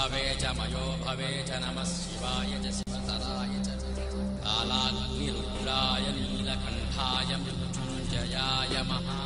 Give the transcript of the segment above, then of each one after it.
भवे च मयो भवे च नमः शिवाय च शिवतराय च कालाग्निरुद्राय नीलकण्ठाय मृत्युञ्जयाय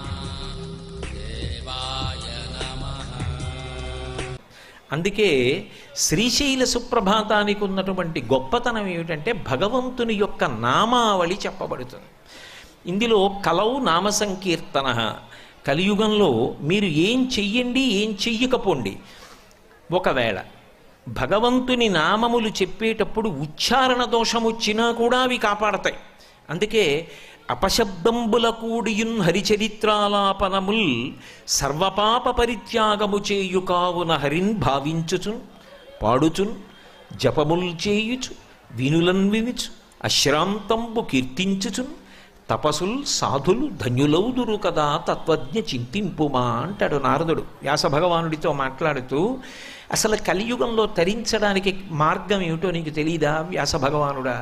महादेवाय नमः అందుకే శ్రీశైల సుప్రభాతానికి ఉన్నటువంటి గొప్పతనం ఏమిటంటే భగవంతుని యొక్క నామావళి చెప్పబడుతుంది ఇందులో కలవు నామ సంకీర్తన కలియుగంలో మీరు ఏం చెయ్యండి ఏం చెయ్యకపోండి ఒకవేళ భగవంతుని నామములు చెప్పేటప్పుడు ఉచ్చారణ దోషం వచ్చినా కూడా అవి కాపాడతాయి అందుకే అపశబ్దంబుల కూడియున్ హరిచరిత్రాలాపనముల్ సర్వపాప పరిత్యాగము చేయు కావున హరిన్ భావించుచున్ పాడుచున్ జపముల్ చేయుచు వినులన్ వినుచు అశ్రాంతంబు కీర్తించుచున్ తపసుల్ సాధులు ధన్యులౌదురు కదా తత్వజ్ఞ చింతింపుమా అంటాడు నారదుడు వ్యాస భగవానుడితో మాట్లాడుతూ అసలు కలియుగంలో తరించడానికి మార్గం ఏమిటో నీకు తెలీదా వ్యాస భగవానుడా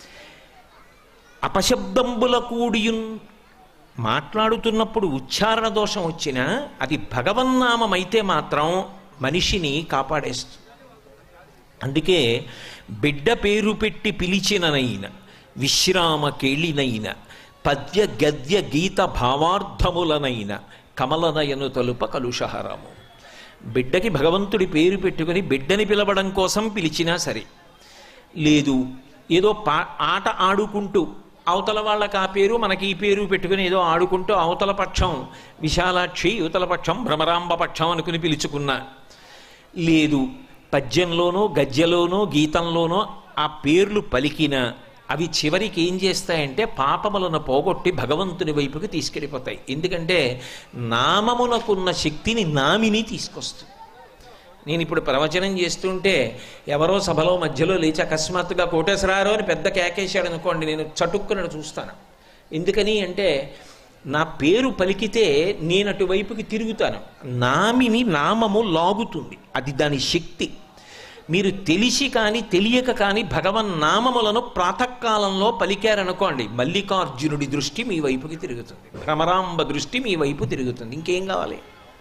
అపశబ్దంబుల కూడియున్ మాట్లాడుతున్నప్పుడు ఉచ్చారణ దోషం వచ్చినా అది భగవన్నామమైతే మాత్రం మనిషిని కాపాడేస్తుంది అందుకే బిడ్డ పేరు పెట్టి పిలిచిననైన విశ్రామ కేళినైన పద్య గద్య గీత భావార్థములనైన కమలనయను తలుప కలుషహరము బిడ్డకి భగవంతుడి పేరు పెట్టుకుని బిడ్డని పిలవడం కోసం పిలిచినా సరే లేదు ఏదో పా ఆట ఆడుకుంటూ అవతల వాళ్ళకి ఆ పేరు మనకి ఈ పేరు పెట్టుకుని ఏదో ఆడుకుంటూ అవతల పక్షం విశాలాక్షి యువతల పక్షం భ్రమరాంబ పక్షం అనుకుని పిలుచుకున్నా లేదు పద్యంలోనో గద్యలోనో గీతంలోనో ఆ పేర్లు పలికిన అవి చివరికి ఏం చేస్తాయంటే పాపములను పోగొట్టి భగవంతుని వైపుకి తీసుకెళ్ళిపోతాయి ఎందుకంటే నామమునకున్న శక్తిని నామిని తీసుకొస్తుంది నేను ఇప్పుడు ప్రవచనం చేస్తుంటే ఎవరో సభలో మధ్యలో లేచి అకస్మాత్తుగా కోటేశ్వరారు అని పెద్ద కేకేశాడు అనుకోండి నేను చటుక్కున చూస్తాను ఎందుకని అంటే నా పేరు పలికితే నేను అటువైపుకి తిరుగుతాను నామిని నామము లాగుతుంది అది దాని శక్తి మీరు తెలిసి కానీ తెలియక కానీ భగవన్ నామములను ప్రాతకాలంలో పలికారనుకోండి మల్లికార్జునుడి దృష్టి మీ వైపుకి తిరుగుతుంది భ్రమరాంబ దృష్టి మీ వైపు తిరుగుతుంది ఇంకేం కావాలి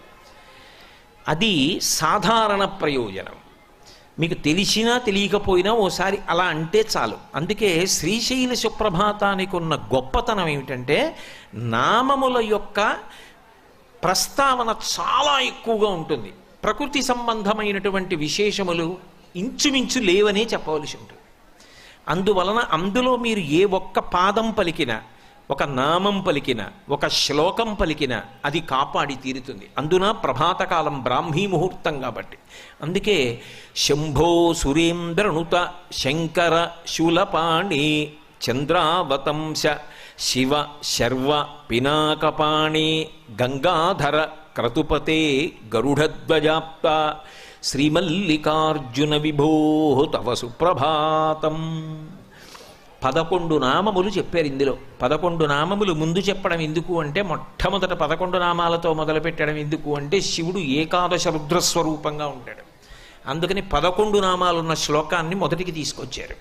అది సాధారణ ప్రయోజనం మీకు తెలిసినా తెలియకపోయినా ఓసారి అలా అంటే చాలు అందుకే శ్రీశైల సుప్రభాతానికి ఉన్న గొప్పతనం ఏమిటంటే నామముల యొక్క ప్రస్తావన చాలా ఎక్కువగా ఉంటుంది ప్రకృతి సంబంధమైనటువంటి విశేషములు ఇంచుమించు లేవనే చెప్పవలసి ఉంటుంది అందువలన అందులో మీరు ఏ ఒక్క పాదం పలికినా ఒక నామం పలికిన ఒక శ్లోకం పలికిన అది కాపాడి తీరుతుంది అందున ప్రభాతకాలం బ్రాహ్మీ ముహూర్తం కాబట్టి అందుకే శంభో సురేంద్రనుత శంకర శూలపాణి చంద్రావతంశ శివ శర్వ పినాకపాణి గంగాధర క్రతుపతే గరుడధ్వజాప్త శ్రీమల్లికార్జున విభో తవ సుప్రభాతం పదకొండు నామములు చెప్పారు ఇందులో పదకొండు నామములు ముందు చెప్పడం ఎందుకు అంటే మొట్టమొదట పదకొండు నామాలతో మొదలు పెట్టడం ఎందుకు అంటే శివుడు ఏకాదశ రుద్రస్వరూపంగా ఉంటాడు అందుకని పదకొండు నామాలున్న శ్లోకాన్ని మొదటికి తీసుకొచ్చారు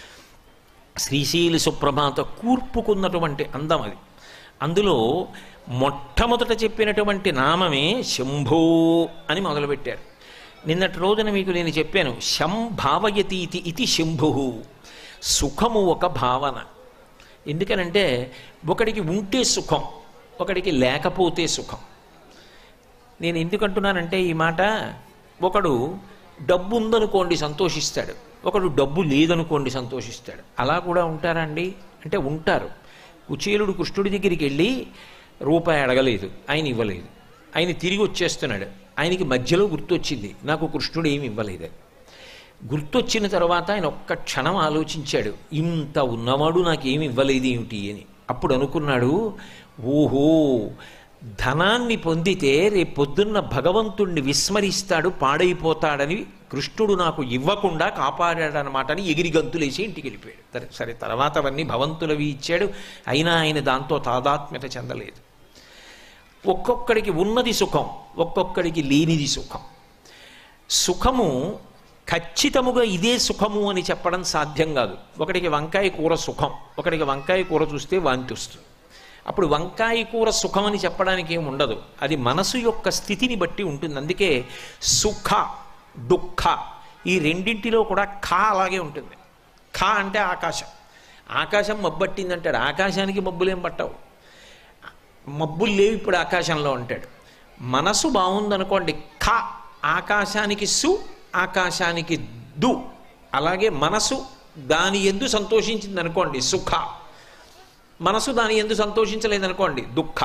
శ్రీశైలి సుప్రభాత కూర్పుకున్నటువంటి అందం అది అందులో మొట్టమొదట చెప్పినటువంటి నామమే శంభో అని మొదలుపెట్టారు నిన్నటి రోజున మీకు నేను చెప్పాను శం భావయతీతి ఇది శంభు సుఖము ఒక భావన ఎందుకనంటే ఒకడికి ఉంటే సుఖం ఒకడికి లేకపోతే సుఖం నేను ఎందుకంటున్నానంటే ఈ మాట ఒకడు డబ్బు ఉందనుకోండి సంతోషిస్తాడు ఒకడు డబ్బు లేదనుకోండి సంతోషిస్తాడు అలా కూడా ఉంటారండి అంటే ఉంటారు కుచేలుడు కృష్ణుడి దగ్గరికి వెళ్ళి రూపాయి అడగలేదు ఆయన ఇవ్వలేదు ఆయన తిరిగి వచ్చేస్తున్నాడు ఆయనకి మధ్యలో గుర్తొచ్చింది నాకు కృష్ణుడు ఏమి ఇవ్వలేదు గుర్తొచ్చిన తర్వాత ఆయన ఒక్క క్షణం ఆలోచించాడు ఇంత ఉన్నవాడు నాకేమి ఇవ్వలేదు ఏమిటి అని అప్పుడు అనుకున్నాడు ఓహో ధనాన్ని పొందితే రేపు పొద్దున్న భగవంతుణ్ణి విస్మరిస్తాడు పాడైపోతాడని కృష్ణుడు నాకు ఇవ్వకుండా కాపాడాడనమాట అని ఎగిరి గంతులేసి ఇంటికి వెళ్ళిపోయాడు సరే సరే తర్వాత అవన్నీ భవంతులవి ఇచ్చాడు అయినా ఆయన దాంతో తాదాత్మ్యత చెందలేదు ఒక్కొక్కడికి ఉన్నది సుఖం ఒక్కొక్కడికి లేనిది సుఖం సుఖము ఖచ్చితముగా ఇదే సుఖము అని చెప్పడం సాధ్యం కాదు ఒకడికి వంకాయ కూర సుఖం ఒకడికి వంకాయ కూర చూస్తే వాంతి వస్తుంది అప్పుడు వంకాయ కూర సుఖం అని చెప్పడానికి ఏమి ఉండదు అది మనసు యొక్క స్థితిని బట్టి ఉంటుంది అందుకే సుఖ దుఃఖ ఈ రెండింటిలో కూడా ఖా అలాగే ఉంటుంది ఖా అంటే ఆకాశం ఆకాశం మబ్బట్టిందంటాడు ఆకాశానికి మబ్బులేం పట్టవు మబ్బులు లేవు ఇప్పుడు ఆకాశంలో అంటాడు మనసు బాగుందనుకోండి ఖ ఆకాశానికి సు ఆకాశానికి దు అలాగే మనసు దాని ఎందు సంతోషించింది అనుకోండి సుఖ మనసు దాని ఎందు సంతోషించలేదనుకోండి దుఃఖ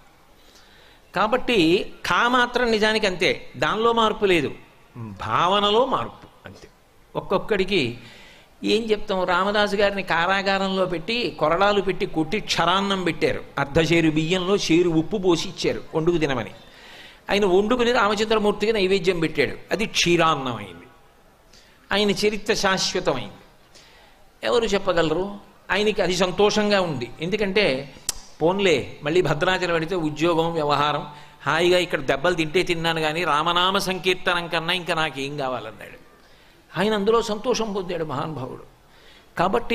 కాబట్టి ఖా మాత్రం నిజానికి అంతే దానిలో మార్పు లేదు భావనలో మార్పు అంతే ఒక్కొక్కడికి ఏం చెప్తాం రామదాసు గారిని కారాగారంలో పెట్టి కొరడాలు పెట్టి కొట్టి క్షరాన్నం పెట్టారు అర్ధశేరు బియ్యంలో షేరు ఉప్పు పోసి ఇచ్చారు వండుకు తినమని ఆయన వండుకుని రామచంద్రమూర్తికి నైవేద్యం పెట్టాడు అది క్షీరాన్నం అయింది ఆయన చరిత్ర శాశ్వతమైంది ఎవరు చెప్పగలరు ఆయనకి అది సంతోషంగా ఉంది ఎందుకంటే పోన్లే మళ్ళీ భద్రాచలం పెడితే ఉద్యోగం వ్యవహారం హాయిగా ఇక్కడ దెబ్బలు తింటే తిన్నాను కానీ రామనామ సంకీర్తనం కన్నా ఇంకా నాకేం కావాలన్నాడు ఆయన అందులో సంతోషం పొందాడు మహానుభావుడు కాబట్టి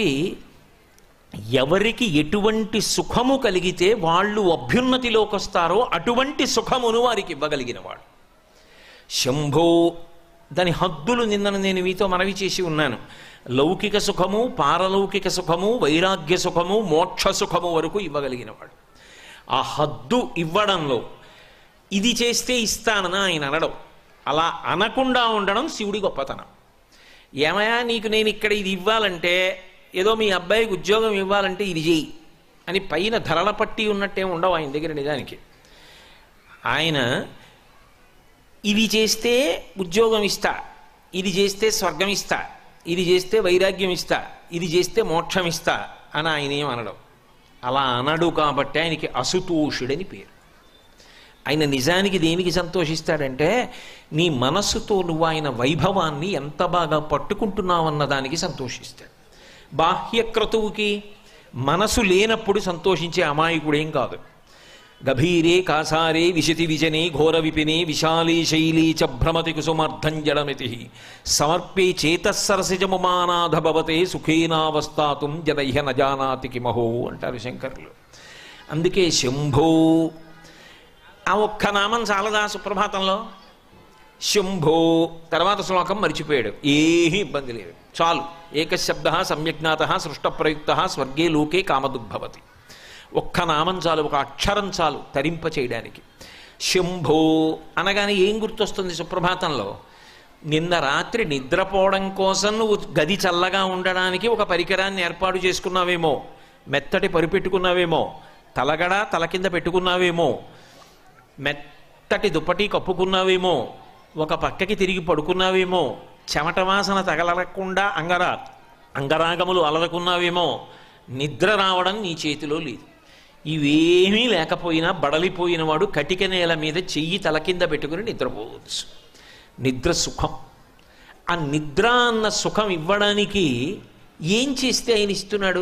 ఎవరికి ఎటువంటి సుఖము కలిగితే వాళ్ళు అభ్యున్నతిలోకి వస్తారో అటువంటి సుఖమును వారికి ఇవ్వగలిగిన వాడు శంభో దాని హద్దులు నిన్న నేను మీతో మనవి చేసి ఉన్నాను లౌకిక సుఖము పారలౌకిక సుఖము వైరాగ్య సుఖము మోక్ష సుఖము వరకు ఇవ్వగలిగినవాడు ఆ హద్దు ఇవ్వడంలో ఇది చేస్తే ఇస్తానని ఆయన అనడం అలా అనకుండా ఉండడం శివుడి గొప్పతనం ఏమయ్యా నీకు నేను ఇక్కడ ఇది ఇవ్వాలంటే ఏదో మీ అబ్బాయికి ఉద్యోగం ఇవ్వాలంటే ఇది చెయ్యి అని పైన ధరల పట్టి ఉన్నట్టే ఉండవు ఆయన దగ్గర నిజానికి ఆయన ఇది చేస్తే ఉద్యోగం ఇస్తా ఇది చేస్తే స్వర్గం ఇస్తా ఇది చేస్తే వైరాగ్యం ఇస్తా ఇది చేస్తే మోక్షం ఇస్తా అని ఆయన ఏం అనడం అలా అనడు కాబట్టి ఆయనకి అసుతోషుడని పేరు ఆయన నిజానికి దేనికి సంతోషిస్తాడంటే నీ మనస్సుతో నువ్వు ఆయన వైభవాన్ని ఎంత బాగా పట్టుకుంటున్నావన్న దానికి సంతోషిస్తాడు బాహ్యక్రతువుకి మనసు లేనప్పుడు సంతోషించే అమాయకుడేం కాదు గభీరే కాసారే విశతి విజనే ఘోర విపినే విశాలీ శైలీ చ భ్రమతి కుసుమార్థం జడమితి సమర్పే చేతస్సరసిజముమానాథ భవతే సుఖేనావస్థాతుం జదహ్య నజానాతి కిమహో అంటారు శంకరులు అందుకే శంభో ఆ ఒక్క నామం చాలదా సుప్రభాతంలో శంభో తర్వాత శ్లోకం మర్చిపోయాడు ఏమీ ఇబ్బంది లేదు చాలు ఏకశబ్ద సమ్యజ్ఞాత సృష్ట ప్రయుక్త స్వర్గే లోకే కామదుగ్భవతి ఒక్క నామం చాలు ఒక అక్షరం చాలు తరింప చేయడానికి శంభో అనగానే ఏం గుర్తొస్తుంది సుప్రభాతంలో నిన్న రాత్రి నిద్రపోవడం కోసం నువ్వు గది చల్లగా ఉండడానికి ఒక పరికరాన్ని ఏర్పాటు చేసుకున్నావేమో మెత్తటి పరిపెట్టుకున్నావేమో తలగడ తల కింద పెట్టుకున్నావేమో మెత్తటి దుప్పటి కప్పుకున్నావేమో ఒక పక్కకి తిరిగి పడుకున్నావేమో చెమట వాసన తగలకుండా అంగరా అంగరాగములు అలరకున్నావేమో నిద్ర రావడం నీ చేతిలో లేదు ఇవేమీ లేకపోయినా బడలిపోయిన వాడు కటిక నేల మీద చెయ్యి తల కింద పెట్టుకుని నిద్రపోవచ్చు నిద్ర సుఖం ఆ నిద్ర అన్న సుఖం ఇవ్వడానికి ఏం చేస్తే ఆయన ఇస్తున్నాడు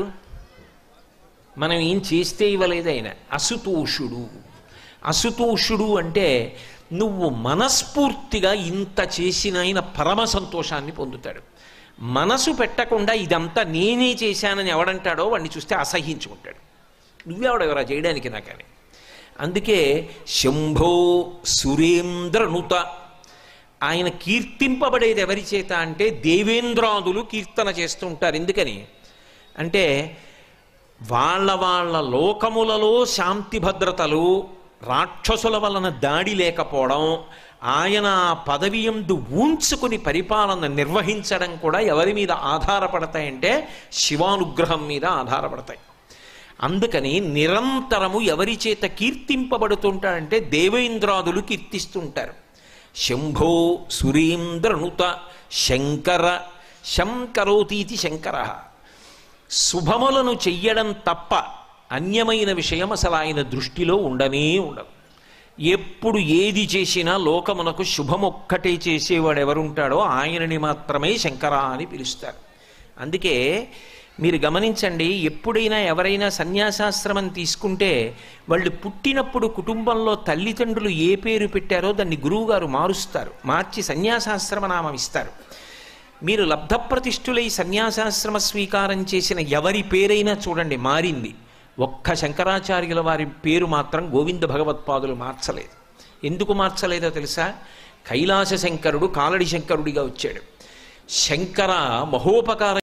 మనం ఏం చేస్తే ఇవ్వలేదు ఆయన అసుతోషుడు అసుతోషుడు అంటే నువ్వు మనస్ఫూర్తిగా ఇంత చేసిన ఆయన పరమ సంతోషాన్ని పొందుతాడు మనసు పెట్టకుండా ఇదంతా నేనే చేశానని ఎవడంటాడో వాడిని చూస్తే అసహించుకుంటాడు నువ్వెవడెవరా చేయడానికి నాకని అందుకే శంభో సురేంద్రనుత ఆయన కీర్తింపబడేది ఎవరి చేత అంటే దేవేంద్రాదులు కీర్తన చేస్తూ ఉంటారు ఎందుకని అంటే వాళ్ళ వాళ్ళ లోకములలో శాంతి భద్రతలు రాక్షసుల వలన దాడి లేకపోవడం ఆయన ఆ పదవి ఎందు ఊంచుకుని పరిపాలన నిర్వహించడం కూడా ఎవరి మీద ఆధారపడతాయంటే శివానుగ్రహం మీద ఆధారపడతాయి అందుకని నిరంతరము ఎవరి చేత కీర్తింపబడుతుంటాడంటే దేవేంద్రాదులు కీర్తిస్తుంటారు శంభో సురేంద్రనుత శంకర శంకరోతీతి శంకర శుభములను చెయ్యడం తప్ప అన్యమైన విషయం అసలు ఆయన దృష్టిలో ఉండనే ఉండదు ఎప్పుడు ఏది చేసినా లోకమునకు శుభమొక్కటే చేసేవాడు ఎవరుంటాడో ఆయనని మాత్రమే శంకర అని పిలుస్తారు అందుకే మీరు గమనించండి ఎప్పుడైనా ఎవరైనా సన్యాసాశ్రమం తీసుకుంటే వాళ్ళు పుట్టినప్పుడు కుటుంబంలో తల్లిదండ్రులు ఏ పేరు పెట్టారో దాన్ని గురువుగారు మారుస్తారు మార్చి సన్యాసాశ్రమ నామం ఇస్తారు మీరు లబ్ధప్రతిష్ఠులై సన్యాసాశ్రమ స్వీకారం చేసిన ఎవరి పేరైనా చూడండి మారింది ఒక్క శంకరాచార్యుల వారి పేరు మాత్రం గోవింద భగవత్పాదులు మార్చలేదు ఎందుకు మార్చలేదో తెలుసా కైలాస శంకరుడు కాలడి శంకరుడిగా వచ్చాడు శంకర మహోపకారం